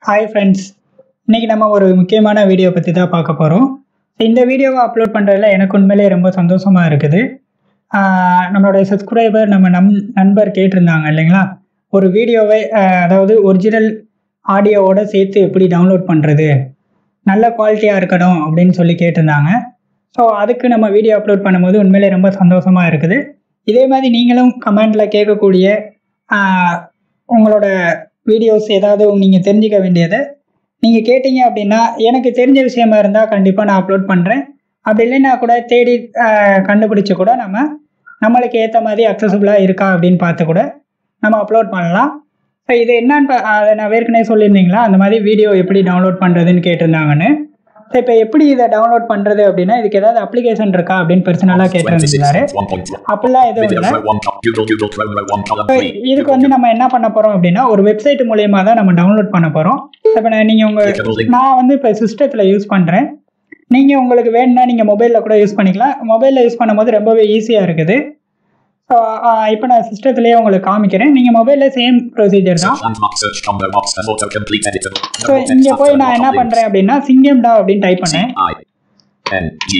Hi friends இன்றைக்கி நம்ம ஒரு முக்கியமான வீடியோ பற்றி தான் பார்க்க போகிறோம் இந்த வீடியோவை அப்லோட் பண்ணுறதுல எனக்கு உண்மையிலே ரொம்ப சந்தோஷமாக இருக்குது ஆஹ் நம்மளோட சப்ஸ்கிரைபர் நம்ம நம் நண்பர் கேட்டிருந்தாங்க இல்லைங்களா ஒரு வீடியோவை ஆஹ் அதாவது ஒரிஜினல் ஆடியோவோட சேர்த்து எப்படி டவுன்லோட் பண்ணுறது நல்ல குவாலிட்டியாக இருக்கணும் அப்படின்னு சொல்லி கேட்டிருந்தாங்க ஸோ அதுக்கு நம்ம வீடியோ அப்லோட் பண்ணும்போது உண்மையிலே ரொம்ப சந்தோஷமாக இருக்குது இதே மாதிரி நீங்களும் கமெண்டில் கேட்கக்கூடிய ஆஹ் உங்களோட வீடியோஸ் ஏதாவது நீங்கள் தெரிஞ்சுக்க வேண்டியதை நீங்கள் கேட்டீங்க அப்படின்னா எனக்கு தெரிஞ்ச விஷயமா இருந்தால் கண்டிப்பாக நான் அப்லோட் பண்ணுறேன் அப்படி இல்லைன்னா கூட தேடி ஆஹ் கண்டுபிடிச்சு கூட நம்ம நம்மளுக்கு ஏற்ற மாதிரி அக்சசபிளாக இருக்கா அப்படின்னு பார்த்து கூட நம்ம அப்லோட் பண்ணலாம் ஸோ இது என்னன்னு பா- அதை நான் ஏற்கனவே சொல்லியிருந்தீங்களா அந்த மாதிரி வீடியோ எப்படி டவுன்லோட் பண்ணுறதுன்னு கேட்டிருந்தாங்கன்னு ஸோ இப்போ எப்படி இதை டவுன்லோட் பண்ணுறது அப்படின்னா இதுக்கு ஏதாவது அப்ளிகேஷன் இருக்கா அப்படின்னு பர்சனலாக 26 கேட்டிருந்தாரு one point one. அப்படிலாம் எதுவும் Video இல்லை row one top. Google Google Chrome row one column இப்போ three. இதுக்கு வந்து நம்ம என்ன பண்ண போறோம் அப்படின்னா ஒரு வெப்சைட் மூலியமா தான் நம்ம டவுன்லோட் பண்ண போறோம் இப்போ நான் நீங்க உங்க Clickable link. நான் வந்து இப்போ சிஸ்டத்தில் யூஸ் பண்றேன் நீங்க உங்களுக்கு வேணும்னா நீங்க மொபைல்ல கூட யூஸ் பண்ணிக்கலாம் மொபைல்ல யூஸ் பண்ணும்போது ரொம்பவே ஈஸியா இருக்குது ஸோ இப்போ நான் சிஸ்டத்துலேயே உங்களுக்கு காமிக்கிறேன் நீங்க மொபைல்ல சேம் ப்ரொசீஜர் தான் Search landmark search combo box and autocomplete editable. So Double text இங்க after போய் the நான் என்ன bottom link. பண்றேன் அப்படின்னா சிங்கம்டா அப்படின்னு டைப் C பண்ணேன் I N G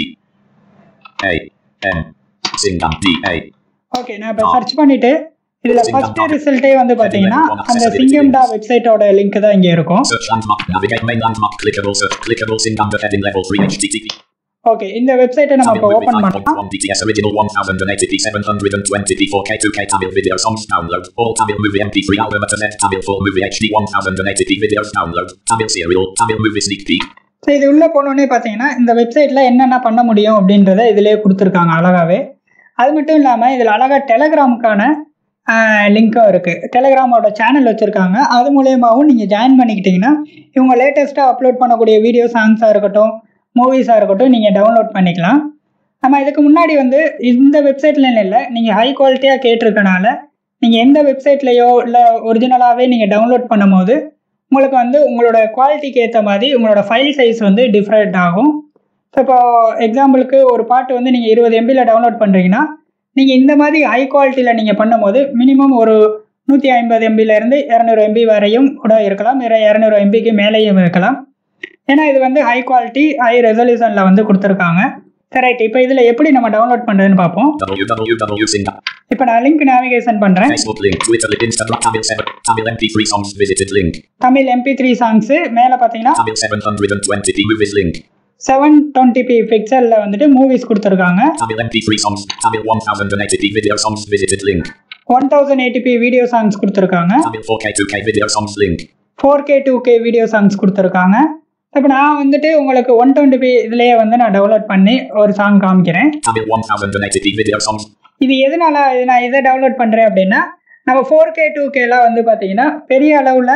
A N Singam D A. Okay நான் இப்போ சர்ச் பண்ணிட்டு இதுல ஃபர்ஸ்ட் ரிசல்ட்டே வந்து பாத்தீங்கன்னா அந்த சிங்கம்டா வெப்சைட்டோட லிங்க் தான் இங்க இருக்கும் Search landmark navigate main landmark clickable search clickable Singam the heading level 3 HTTP. Okay இந்த வெப்சைட்டை நம்ம இப்போ Tamil ஓபன் movie பண்ணலாம் 5.1 DTS original 1080p 720p 4K 2K Tamil video songs download. All Tamil movie MP3 album at net Tamil full movie HD 1080p videos download. Tamil serial Tamil movie sneak peek. So இது உள்ளே போனோடனே பார்த்தீங்கன்னா இந்த வெப்சைட்டில் என்னென்ன பண்ண முடியும் அப்படின்றத இதிலே கொடுத்துருக்காங்க அழகாவே அது மட்டும் இல்லாமல் இதில் அழகாக டெலகிராமுக்கான லிங்க்கும் இருக்குது டெலகிராமோட சேனல் வச்சுருக்காங்க அது மூலியமாகவும் நீங்கள் ஜாயின் பண்ணிக்கிட்டிங்கன்னா இவங்க லேட்டஸ்ட்டாக அப்லோட் பண்ணக்கூடிய வீடியோ சாங்ஸாக இருக்கட்டும் மூவிஸாக இருக்கட்டும் நீங்கள் டவுன்லோட் பண்ணிக்கலாம் நம்ம இதுக்கு முன்னாடி வந்து இந்த வெப்சைட்ல இல்லை நீங்கள் ஹை குவாலிட்டியாக கேட்டிருக்கனால நீங்கள் எந்த வெப்சைட்லேயோ இல்லை ஒரிஜினலாகவே நீங்கள் டவுன்லோட் பண்ணும்போது உங்களுக்கு வந்து உங்களோட குவாலிட்டிக்கு ஏற்ற மாதிரி உங்களோட ஃபைல் சைஸ் வந்து டிஃப்ரெண்ட் ஆகும் ஸோ இப்போ எக்ஸாம்பிளுக்கு ஒரு பாட்டு வந்து நீங்கள் இருபது எம்பியில் டவுன்லோட் பண்ணுறீங்கன்னா நீங்கள் இந்த மாதிரி ஹை குவாலிட்டியில் நீங்கள் பண்ணும்போது மினிமம் ஒரு நூற்றி ஐம்பது எம்பிலேருந்து இரநூறு எம்பி வரையும் கூட இருக்கலாம் வேறு இரநூறு எம்பிக்கு மேலேயும் இருக்கலாம் ஏன்னா இது வந்து ஹை குவாலிட்டி ஹை ரெசல்யூஷனில் வந்து கொடுத்துருக்காங்க சரி ரைட் இப்போ இதில் எப்படி நம்ம டவுன்லோட் பண்ணுறதுன்னு பார்ப்போம் www Singam. இப்போ நான் லிங்க் நேவிகேஷன் பண்ணுறேன் Facebook link. Twitter link. Instagram. Tamil 7. Tamil MP3 songs visited link. Tamil MP three songs மேலே பார்த்தீங்கன்னா Tamil 720p movies link. Seven twenty P பிக்சலில் வந்துட்டு மூவிஸ் கொடுத்துருக்காங்க Tamil MP3 songs. Tamil 1080p video songs visited link. One thousand eighty P video songs கொடுத்துருக்காங்க Tamil 4K 2K video songs link. Four K two K video songs கொடுத்துருக்காங்க இப்போ நான் வந்துட்டு உங்களுக்கு one twenty B இதுலேயே வந்து நான் டவுன்லோட் பண்ணி ஒரு சாங் காமிக்கிறேன் Tamil 1080p video songs. இது எதனால இது நான் இதை டவுன்லோட் பண்ணுறேன் அப்படின்னா நம்ம ஃபோர் கே டூ கேலாம் வந்து பார்த்தீங்கன்னா பெரிய அளவில்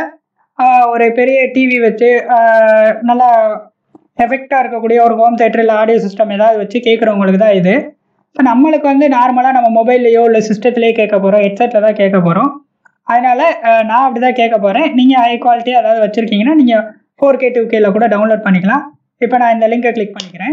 ஒரு பெரிய டிவி வச்சு ஆஹ், நல்லா எஃபெக்டாக இருக்கக்கூடிய ஒரு ஹோம் தேட்டர் இல்லை ஆடியோ சிஸ்டம் ஏதாவது வச்சு கேட்குறவங்களுக்கு தான் இது இப்போ நம்மளுக்கு வந்து நார்மலாக நம்ம மொபைல்லையோ இல்லை சிஸ்டத்துலேயே கேட்க போகிறோம் ஹெட்செட்டில் தான் கேட்க போகிறோம் அதனால் நான் அப்படி தான் கேட்க போகிறேன் நீங்கள் ஹை குவாலிட்டி ஏதாவது வச்சுருக்கீங்கன்னா நீங்கள் ஃபோர் கே டூ கேல கூட டவுன்லோட் பண்ணிக்கலாம் இப்போ நான் இந்த லிங்கை கிளிக் பண்ணிக்கிறேன்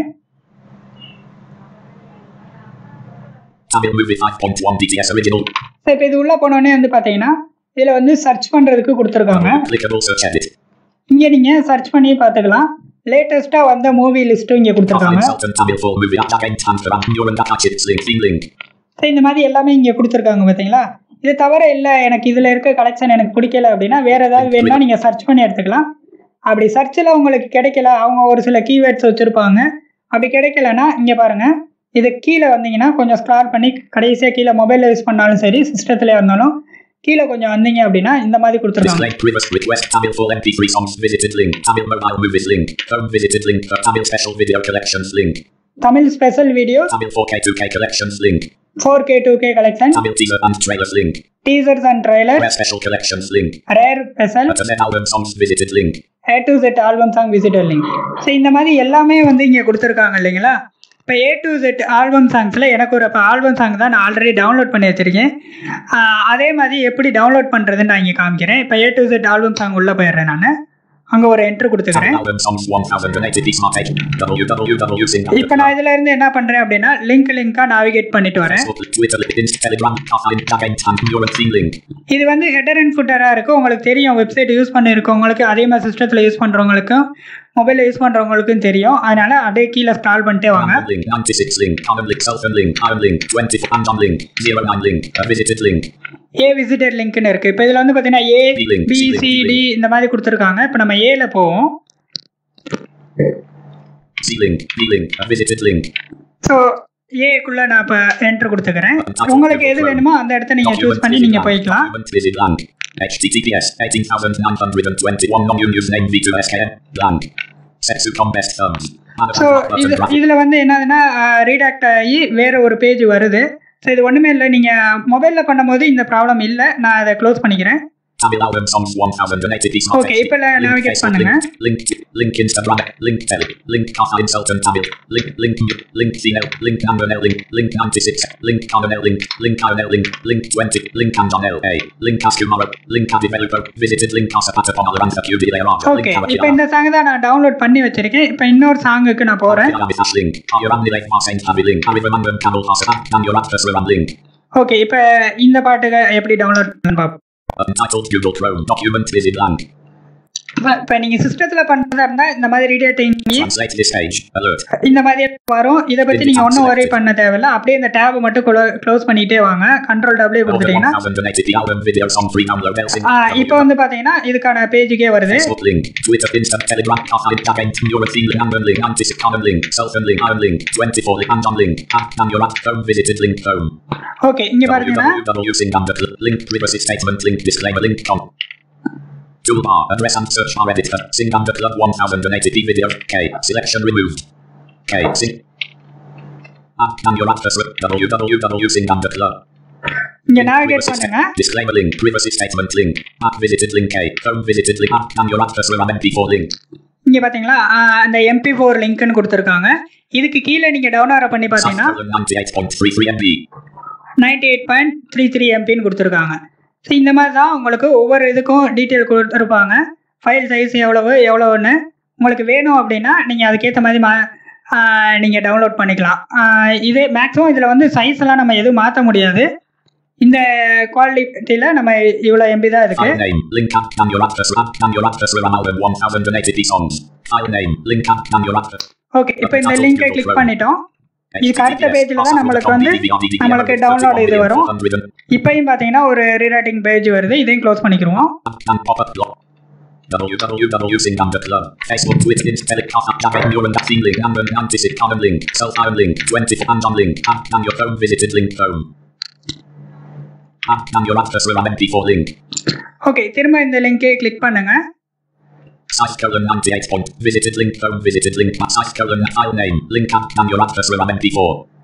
Tamil movie 5.1 DTS original. So இப்போ இது உள்ளே போனோடனே வந்து பார்த்தீங்கன்னா இதில் வந்து சர்ச் பண்ணுறதுக்கு கொடுத்துருக்காங்க Clickable search edit. இங்கே நீங்கள் சர்ச் பண்ணி பார்த்துக்கலாம் லேட்டஸ்ட்டாக வந்த மூவி லிஸ்ட்டும் இங்கே கொடுத்துருக்காங்க Kathleen Sultan Tamil full movie. Again Tankaram. Nuran Dakachits link. Theme link. So இந்த மாதிரி எல்லாமே இங்கே கொடுத்துருக்காங்க பார்த்தீங்களா இது தவிர இல்லை எனக்கு இதில் இருக்க கலெக்ஷன் எனக்கு பிடிக்கல அப்படின்னா வேறு ஏதாவது வேணும்னா நீங்கள் சர்ச் பண்ணி எடுத்துக்கலாம் அப்படி சர்ச்சில் உங்களுக்கு கிடைக்கல அவங்க ஒரு சில கீவேர்ட்ஸ் வச்சுருப்பாங்க அப்படி கிடைக்கலனா இங்கே பாருங்கள் இது கீழே வந்தீங்கன்னா கொஞ்சம் ஸ்க்ரால் பண்ணி கடைசியாக கீழே மொபைலில் யூஸ் பண்ணாலும் சரி சிஸ்டத்தில் இருந்தாலும் கீழே கொஞ்சம் வந்தீங்க அப்படின்னா இந்த மாதிரி கொடுத்துருக்காங்க Display request request Tamil full MP3 songs visited link. Tamil mobile movies link. Home visited link. The Tamil special video collections link. Tamil special video Tamil 4K 2K collections link. Four K two K collection Tamil teaser and trailers link. Teasers and trailer Rare special collections link. Rare special Internet album songs visited link. A to Z album song visitor link so இந்த மாதிரி எல்லாமே வந்து இங்கே கொடுத்துருக்காங்க இல்லைங்களா இப்போ A to Z album சாங்ஸில் எனக்கு ஒரு இப்போ ஆல்பம் சாங் தான் நான் ஆல்ரெடி டவுன்லோட் பண்ணி வச்சுருக்கேன் ஆஹ் அதே மாதிரி எப்படி டவுன்லோட் பண்ணுறதுன்னு நான் இங்கே காமிக்கிறேன் இப்போ A to Z album song உள்ளே போயிடுறேன் நான் அங்கே ஒரு என்ட்ரு கொடுத்துக்கிறேன் Tabel album songs 1080p smart page. www.sing. இப்போ நான் இதுல இருந்து என்ன பண்றேன் அப்படின்னா லிங்க் லிங்கா navigaate பண்ணிட்டு வரேன் Facebook, Twitter, LinkedIn, Telegram, Kathleen, Dagent, and your theme link. இது வந்து ஹெடர் அண்ட் ஃபுட்டராக இருக்குது உங்களுக்கு தெரியும் வெப்சைட் யூஸ் பண்ணியிருக்கவங்களுக்கு அதே மாதிரி சிஸ்டத்தில் யூஸ் பண்ணுறவங்களுக்கும் மொபைலில் யூஸ் பண்ணுறவங்களுக்கும் தெரியும் அதனால அப்படியே கீழே ஸ்க்ரால் பண்ணிட்டே வாங்க Random link, 96 link, common link, self link, iron link, 24 random link, 09 link, a visited link. A visitor லிங்க்னு இருக்குது இப்போ இதில் வந்து பார்த்தீங்கன்னா A B link, B C link, C D D இந்த மாதிரி கொடுத்துருக்காங்க இப்போ நம்ம ஏல போவோம் C link, B link, a visited link. So ஏக்குள்ளே நான் இப்போ என்ட்ரு கொடுத்துக்கிறேன் உங்களுக்கு எது வேணுமோ அந்த இடத்த நீங்கள் சூஸ் பண்ணி நீங்கள் போய்க்கலாம் Document visit blank. HTTPS 18921 non-use name v2skm blank. Sexucom best terms. So இது இதில் வந்து என்னதுன்னா ரீடாக்ட் ஆகி வேறு ஒரு பேஜ் வருது ஸோ இது ஒன்றுமே இல்லை நீங்கள் மொபைலில் பண்ணும்போது இந்த ப்ராப்ளம் இல்லை நான் அதை க்ளோஸ் பண்ணிக்கிறேன் Tamil album songs 1080p smart Okay, text. இப்போ Link navigate Facebook, பண்ணுங்க. Link, link, link Instagram, link tele, link Katha Insultant Tamil, link, link, link Female, link Amber link, link 96, link Colonel link, link Colonel link, link 20, link Andon A, link Askumara, link Adivelupo, visited link Kasapata Pomala and QB there are, okay link இப்போ இந்த song தான் நான் download பண்ணி வச்சிருக்கேன் இப்போ இன்னொரு சாங்குக்கு நான் போகிறேன் Kavitash link, Ayurandi link Marsaint Avi link, Arivamandan Kamil Hassan, and your actress Ram link. Okay இப்போ இந்த பாட்டுக்கு எப்படி டவுன்லோட் பண்ணு பார்ப்போம் Untitled Google Chrome document visit blank. இப்போ இப்போ நீங்கள் சிஸ்டத்தில் பண்ணுறதா இருந்தால் இந்த மாதிரி ரீடேட்டிங் Translate this page. Alert. இந்த மாதிரி வரும் இதை பற்றி நீங்கள் ஒன்றும் ஒரே பண்ண தேவையில்ல அப்படியே இந்த டேபை மட்டும் க்ளோஸ் பண்ணிகிட்டே வாங்க கண்ட்ரோல் டபுள்யூ Over கொடுத்துட்டீங்கன்னா 1080p album video song free download Elsing. ஆ, இப்போ வந்து பார்த்தீங்கன்னா இதுக்கான பேஜுக்கே வருது Facebook link, Twitter, Insta, Telegram, Kathleen, Dagent, your theme link, Amber link, Antis, common link, self link, iron link, 24 link, Andon link, app, and your app, home visited link, home. Okay இங்கே பாருங்கன்னா www.sing link, privacy statement link, disclaimer link, com. Toolbar, address and search bar editor, sing under club 1080p video, K, selection removed. K, sing. App, and your address, www.sing under club. இங்கே navigate பண்ணுங்க Disclaimer link, privacy statement link, app visited link A, home visited link, app, and your address, MP4 link. இங்கே பார்த்தீங்களா ஆ, அந்த MP four லிங்க்னு கொடுத்துருக்காங்க இதுக்கு கீழே நீங்கள் download பண்ணி பார்த்தீங்கன்னா South 98.33 MB. Ninety eight point three three எம்பின்னு கொடுத்துருக்காங்க ஸோ இந்த மாதிரி தான் உங்களுக்கு ஒவ்வொரு இதுக்கும் டீட்டெயில் கொடுத்துருப்பாங்க ஃபைல் சைஸ் எவ்வளவு எவ்வளோன்னு உங்களுக்கு வேணும் அப்படின்னா நீங்கள் அதுக்கேற்ற மாதிரி மா நீங்கள் டவுன்லோட் பண்ணிக்கலாம் ஆஹ் இதே மேக்ஸிமம் இதில் வந்து சைஸ் எல்லாம் நம்ம எதுவும் மாற்ற முடியாது இந்த குவாலிட்டியில் நம்ம இவ்வளோ எம்பி தான் இருக்கு File name, link app, and your address, app, and your address, album 1080p songs. File name, link app, and your address. Okay இப்போ இந்த லிங்கை கிளிக் பண்ணிட்டோம் இதுக்கு அடுத்த பேஜில் தான் நம்மளுக்கு வந்து நம்மளுக்கு டவுன்லோட் இது வரும் இப்பயும் பார்த்தீங்கன்னா ஒரு ரீரைட்டிங் பேஜ் வருது இதையும் க்ளோஸ் பண்ணிக்கிருவோம் And pop-up block. www.sing.club. Facebook, Twitter, Insta, Telegram, Dagent, your and theme link, Amber, Antis, common link, self-iron link, 24 Andon link, app, and your home visited link, home. App, and your address, MP4 link. Okay திரும்ப இந்த லிங்கை click பண்ணுங்க Site colon 98 point. Visited link home visited link site colon file name link app and your address RAM MP4.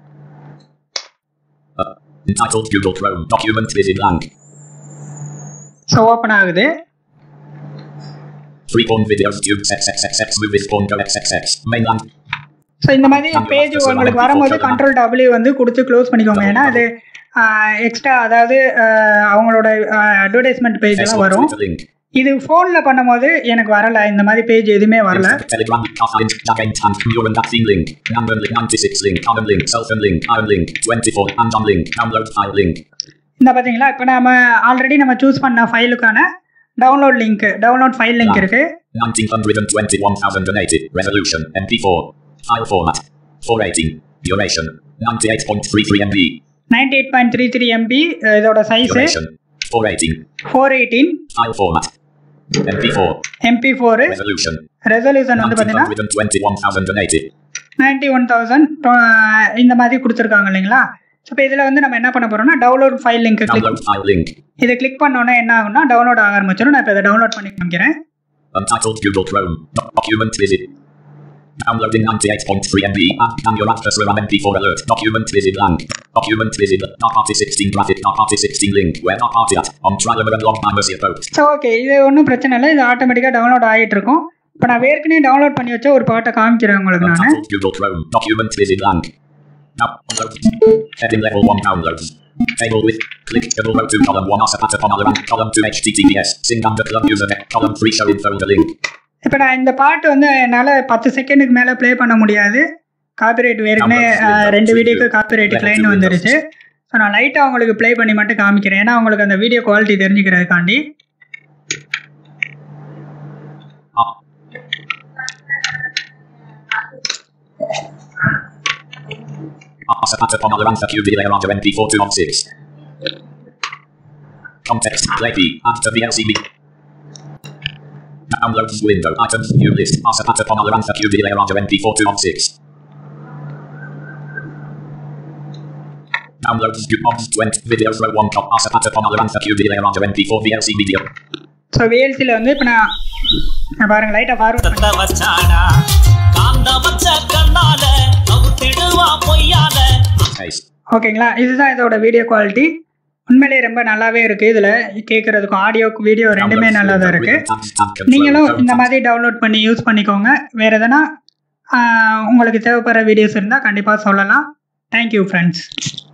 Uh, entitled Google Chrome document visit blank. So open ஆகுது Three porn videos tube XXXX movies porn go XXX mainland. So இந்த மாதிரி page உங்களுக்கு வரும்போது control W வந்து கொடுத்து close பண்ணிக்கோங்க ஏன்னா அது எக்ஸ்ட்ரா அதாவது ஆஹ், அவங்களோட அட்வர்டைஸ்மெண்ட் பேஜ் எல்லாம் Facebook வரும் Twitter link. இது ஃபோனில் பண்ணும்போது எனக்கு வரல இந்த மாதிரி பேஜ் எதுவுமே வரல Insta, Telegram Kathleen Dagent and your and theme link. Amber link 96 link common link self link iron link 24 Andon link download file link. இந்த பார்த்தீங்களா இப்போ நம்ம ஆல்ரெடி நம்ம சூஸ் பண்ண ஃபைலுக்கான download link download file link இருக்கு 1921,080 resolution MP4 file format 418 duration 98.33 MB ninety eight point three three MB இதோட size duration 418 four eighteen file format MP4 MP four resolution resolution வந்து பார்த்தீங்கன்னா 1921,080 நைன்டி ஒன் தௌசண்ட் இந்த மாதிரி கொடுத்துருக்காங்க இல்லைங்களா so இப்போ இதில் வந்து நம்ம என்ன பண்ண போறோம்னா download file link click download file link இதை கிளிக் பண்ணோன்னே என்ன ஆகும்னா டவுன்லோட் ஆக ஆரம்பிச்சிடும் நான் இப்போ இதை டவுன்லோட் பண்ணி காமிக்கிறேன் untitled Google Chrome document visit Downloading 98.3 MB app and your address RAM MP4 alert. Document visit blank. Document visit. Not party 16 graphic. Not party 16 link. Where not party at. On trial and long by mercy post. So okay இது ஒன்றும் பிரச்சனை இல்லை இது ஆட்டோமேட்டிக்காக download ஆகிட்டு இருக்கும் இப்போ நான் ஏற்கனவே டவுன்லோட் பண்ணி வச்ச ஒரு பாட்டை காமிக்கிறேன் உங்களுக்கு நான் Untitled Google Chrome. Document visit blank. Now, download. Heading level 1 downloads. Table with click double row 2 column 1 Asapata Pomala and column 2 HTTPS. Sing under club user net column 3 show info the link. இப்போ நான் இந்த பாட்டு வந்து என்னால் பத்து செகண்டுக்கு மேலே play பண்ண முடியாது காப்பிரைட் ஏற்கனவே அஹ், ரெண்டு வீடியோக்கு காப்பிரைட் கிளைன் வந்துருச்சு ஸோ நான் லைட்டாக உங்களுக்கு ப்ளே பண்ணி மட்டும் காமிக்கிறேன் ஏன்னா உங்களுக்கு அந்த வீடியோ குவாலிட்டி தெரிஞ்சுக்கிறதுக்காண்டி Up. Asapata Pomerantha Q delay around MP4 2 on 6. Context play B add to the LCD. Downloads window items view list Asapata Pomerantha Q delay around MP4 2 on 6. Downloads view on 20 videos row 1 top Asapata Pomerantha Q delay around MP4 VLC video. So விஎல்சியில் வந்து இப்போ நான் நான் பாருங்கள் லைட்டாக forward சத்த வச்சானா காந்த வச்ச கண்ணால அவுத்திடுவா பொய்யால Case. ஓகேங்களா இதுதான் இதோட வீடியோ குவாலிட்டி உண்மையிலேயே ரொம்ப நல்லாவே இருக்குது இதில் கேட்குறதுக்கும் ஆடியோக்கு வீடியோ ரெண்டுமே நல்லா தான் இருக்குது நீங்களும் இந்த மாதிரி டவுன்லோட் பண்ணி யூஸ் பண்ணிக்கோங்க வேறு எதனா ஆஹ், உங்களுக்கு தேவைப்படுற வீடியோஸ் இருந்தால் கண்டிப்பாக சொல்லலாம் தேங்க்யூ ஃப்ரெண்ட்ஸ்